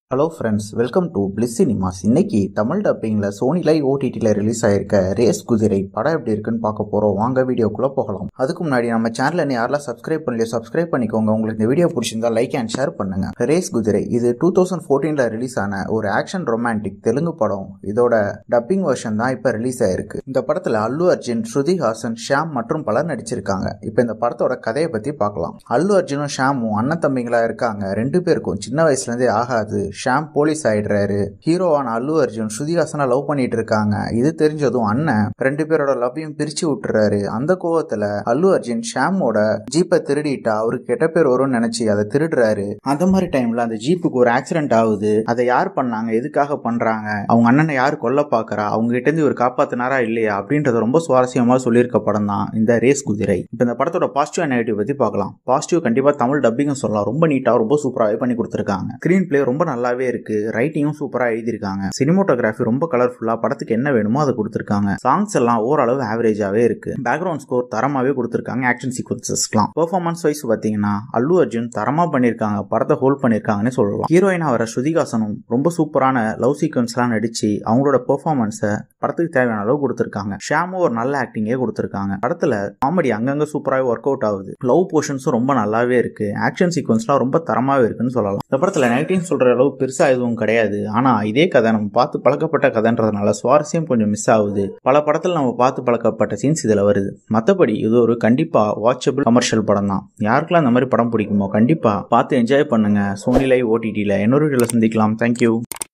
hello friends welcome to Bliss cinemas இன்னைக்கு தமிழ் டப்பிங்கில் Sony LIV ஓடிடியில் ரிலீஸ் ஆயிருக்க ரேஸ் குதிரை படம் எப்படி இருக்குன்னு பார்க்க போகிறோம் வாங்க வீடியோக்குள்ளே போகலாம் அதுக்கு முன்னாடி நம்ம சேனலை நீ யாரெல்லாம் சப்ஸ்கிரைப் பண்ணலையோ சப்ஸ்கிரைப் பண்ணிக்கோங்க உங்களுக்கு இந்த வீடியோ பிடிச்சிருந்தா லைக் அண்ட் ஷேர் பண்ணுங்க ரேஸ் குதிரை இது டூ தௌசண்ட் ஃபோர்டீனில் ரிலீஸ் ஆன ஒரு ஆக்ஷன் ரொமான்டிக் தெலுங்கு படம் இதோட டப்பிங் வெர்ஷன் தான் இப்போ ரிலீஸ் ஆயிருக்கு இந்த படத்தில் அல்லு அர்ஜுன் ஸ்ருதி ஹாசன் ஷியாம் மற்றும் பலர் நடிச்சிருக்காங்க இப்போ இந்த படத்தோட கதையை பற்றி பார்க்கலாம் அல்லு அர்ஜுனும் ஷியாமும் அண்ணன் தம்பிங்களா இருக்காங்க ரெண்டு பேருக்கும் சின்ன வயசுலேருந்தே ஆகாது ஷாம் போலீஸ் ஆயிடுறாரு ஹீரோவான அல்லு அர்ஜுன் ஸ்ருதிஹாசனை லவ் பண்ணிட்டு இருக்காங்க இது தெரிஞ்சதும் அண்ணன் ரெண்டு பேரோட லவ்வையும் பிரிச்சு விட்டுறாரு அந்த கோவத்துல அல்லு அர்ஜுன் ஷாமோட ஜீப்பை திருடிட்டா அவருக்கு கெட்ட பேர் வரும்னு நினைச்சு அதை திருடுறாரு அந்த மாதிரி டைம்ல அந்த ஜீப்புக்கு ஒரு ஆக்சிடென்ட் ஆகுது அதை யார் பண்ணாங்க எதுக்காக பண்றாங்க அவங்க அண்ணனை யார் கொல்ல பாக்குறா அவங்க கிட்ட இருந்து இவர் காப்பாத்தினாரா இல்லையா அப்படின்றத ரொம்ப சுவாரஸ்யமா சொல்லியிருக்க படம் தான் இந்த ரேஸ் குதிரை இப்போ இந்த படத்தோட பாசிட்டிவ் அண்ட் நெகட்டிவ் பத்தி பார்க்கலாம் பாசிட்டிவ் கண்டிப்பா தமிழ் டப்பிங்கும் சொல்லலாம் ரொம்ப நீட்டா ரொம்ப சூப்பராகவே பண்ணி கொடுத்துருக்காங்க ஸ்கிரீன் பிளே ரொம்ப நல்லாவே இருக்கு ரைட்டிங்கும் சூப்பராக எழுதியிருக்காங்க சினிமோட்டோகிராஃபி ரொம்ப கலர்ஃபுல்லா படத்துக்கு என்ன வேணுமோ அதை கொடுத்துருக்காங்க சாங்ஸ் எல்லாம் ஓரளவு ஆவரேஜாவே இருக்கு பேக்ரவுண்ட் ஸ்கோர் தரமாவே கொடுத்துருக்காங்க ஆக்ஷன் சீக்வன்சஸ்லாம் பெர்ஃபார்மன்ஸ் வைஸ் பார்த்தீங்கன்னா அல்லு அர்ஜுன் தரமா பண்ணியிருக்காங்க படத்தை ஹோல்ட் பண்ணியிருக்காங்கன்னு சொல்லலாம் ஹீரோயினா வர ஸ்ருதிகாசனும் ரொம்ப சூப்பரான லவ் சீக்வன்ஸ்லாம் நடிச்சு அவங்களோட பெர்ஃபார்மன்ஸை படத்துக்கு தேவையான அளவு கொடுத்துருக்காங்க ஷாமும் ஒரு நல்ல ஆக்டிங்கே கொடுத்துருக்காங்க படத்துல காமெடி அங்கங்க சூப்பராகவே ஒர்க் அவுட் ஆகுது லவ் போர்ஷன்ஸும் ரொம்ப நல்லாவே இருக்கு ஆக்ஷன் சீக்வன்ஸ்லாம் ரொம்ப தரமாவே இருக்குன்னு சொல்லலாம் இந்த படத்துல நெகட்டிவ் சொல்ற அளவு பெருசா எதுவும் கிடையாது ஆனா இதே கதை நம்ம பார்த்து பழக்கப்பட்ட கதைன்றதுனால சுவாரஸ்யம் கொஞ்சம் மிஸ் ஆகுது பல படத்துல நம்ம பார்த்து பழக்கப்பட்ட சீன்ஸ் இதுல வருது மத்தபடி இது ஒரு கண்டிப்பா வாட்சபிள் கமர்ஷியல் படம் தான் யாருக்கெல்லாம் இந்த மாதிரி படம் பிடிக்குமோ கண்டிப்பா பார்த்து என்ஜாய் பண்ணுங்க சோனி லைவ் ஓடிடியில் இன்னொரு வீடியோல சந்திக்கலாம் தேங்க்யூ